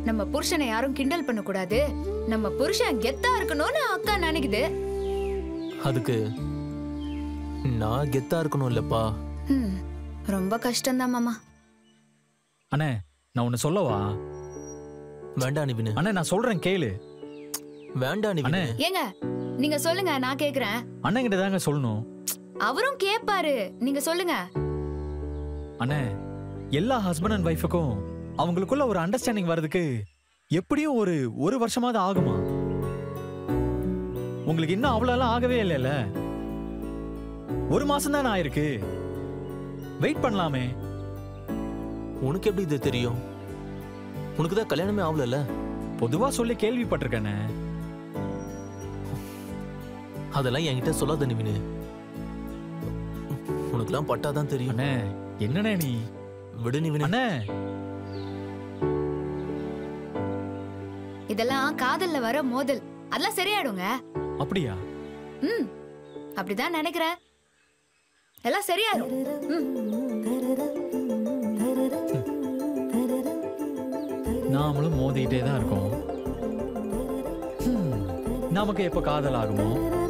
நம்ம புருஷனை யாரும் கிண்டல் பண்ண கூடாது நம்ம புருஷன் கெத்தா இருக்கணும்னு அக்கா நினைக்குது அதுக்கு நான் கெத்தா இருக்கணும் இல்லப்பா ம், ரொம்ப கஷ்டம்தான் மாமா அண்ணே நான் ஒன்னு சொல்லவா வேண்டாம் நிவினு அண்ணே நான் சொல்றேன் கேளு வேண்டாம் நிவினு அண்ணே ஏங்க நீங்க சொல்லுங்க நான் கேக்குறேன் அண்ணன் கிட்ட தாங்க சொல்லணும் அவரும் கேப்பாரு நீங்க சொல்லுங்க அண்ணே எல்லா ஹஸ்பண்ட் அண்ட் ஒய்ஃபுக்கும் அவங்களுக்குள்ள ஒரு அண்டர்ஸ்டாண்டிங் வர்றதுக்கு எப்படியும் ஒரு ஒரு வருஷமாவது ஆகுமா உங்களுக்கு இன்னும் அவ்வளோலாம் ஆகவே இல்லைல்ல ஒரு மாசம் தான் ஆயிருக்கு வெயிட் பண்ணலாமே உனக்கு எப்படி இது தெரியும் உனக்கு தான் கல்யாணமே ஆகலல்ல பொதுவா சொல்லி கேள்விப்பட்டிருக்கேனே அதெல்லாம் என்கிட்ட சொல்லாத நிவினு உனக்குலாம் பட்டாதான் தெரியும் அண்ணே என்னண்ணே நீ விடு நிவினு அண்ணே இதெல்லாம் காதல்ல வர மோதல் அதெல்லாம் சரியாயிடுங்க அப்படியா ம் அப்படிதான் நினைக்கிறேன் எல்லாம் சரியாயிடும் ம் நாமளும் மோதிக்கிட்டே தான் இருக்கோம் ஹம், நமக்கு எப்ப காதல் ஆகுமோ